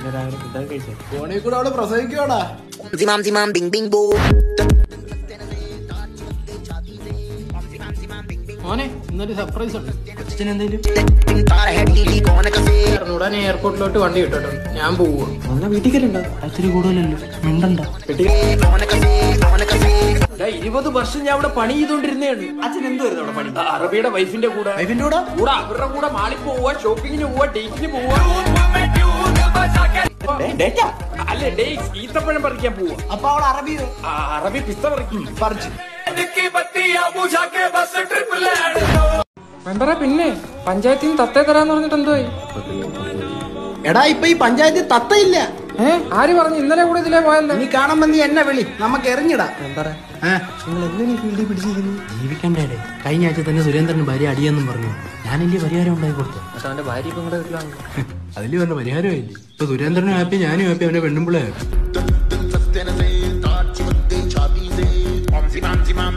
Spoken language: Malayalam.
രാവിലെ ഫുഡൊക്കെ കഴിച്ചേ ഫോണിൽ കൂടെ അവള് പ്രസവിക്കോടാ Zimam zimam bing bing boom. മോനെ ഇന്നൊരു സർപ്രൈസ് ഉണ്ട് അച്ഛൻ എന്തെങ്കിലും Thought I had Lily going to cafe. ഉടനെ എയർപോർട്ടിലോട്ട് വണ്ടി കിട്ടോ ഞാൻ പോവുക എന്നാ വീട്ടിൽ കയറുണ്ടോ അച്ഛന് കൂടുതലല്ലോ മിണ്ടണ്ട Going to cafe, going to cafe. ഇരുപത് വർഷം ഞാൻ അവിടെ പണി ചെയ്തോണ്ടിരുന്നതാണ് അച്ഛൻ എന്തുവായിരുന്നു അവിടെ പണി ആ, അറബിയുടെ വൈഫിന്റെ കൂടെ വൈഫിന്റെ കൂടെ കൂടെ അവരുടെ കൂടെ മാളിൽ പോവാ ഷോപ്പിങ്ങിന് പോവാ ഡേറ്റിന് പോവാ ഡേറ്റ അല്ല ഡേറ്റ് ഈത്തപ്പഴം പറിക്കാൻ പോവാ അപ്പൊ അവൾ അറബിയോ ആ, അറബി പിസ്ത പറിക്കും പറിച്ചു മെമ്പറെ പിന്നെ പഞ്ചായത്തിൽ നിന്ന് തത്തേ തരാന്ന് പറഞ്ഞിട്ട് എന്തോയി എടാ ഇപ്പൊ ഈ പഞ്ചായത്തിൽ തത്തയില്ല ഏ ആര് പറഞ്ഞു ഇന്നലെ കൂടെ ഇതിലേ പോയല്ലോ നീ കാണുമ്പോ നീ എന്നെ വിളി നമുക്ക് എറിഞ്ഞിടാ മെമ്പറെ ഏ? നിങ്ങൾ എന്തിനാ ഈ ഫീൽഡിൽ പിടിച്ചിരിക്കുന്നു ജീവിക്കണ്ടേ കഴിഞ്ഞ ആഴ്ച തന്നെ സുരേന്ദ്രന് ഭാര്യ അടിയെന്നും പറഞ്ഞു ഞാനെന്റെ പരിഹാരം ഉണ്ടാക്കി കൊടുത്തു പക്ഷെ അവന്റെ ഭാര്യ ഇപ്പൊ നിങ്ങളുടെ വീട്ടിലാണ് അതിൽ പറഞ്ഞ പരിഹാരമായില്ലേ ഇപ്പൊ സുരേന്ദ്രനും ഹാപ്പി ഞാനും ഹാപ്പി അവന്റെ പെണ്ണുമ്പിളെ ഹാപ്പി Zimam zimam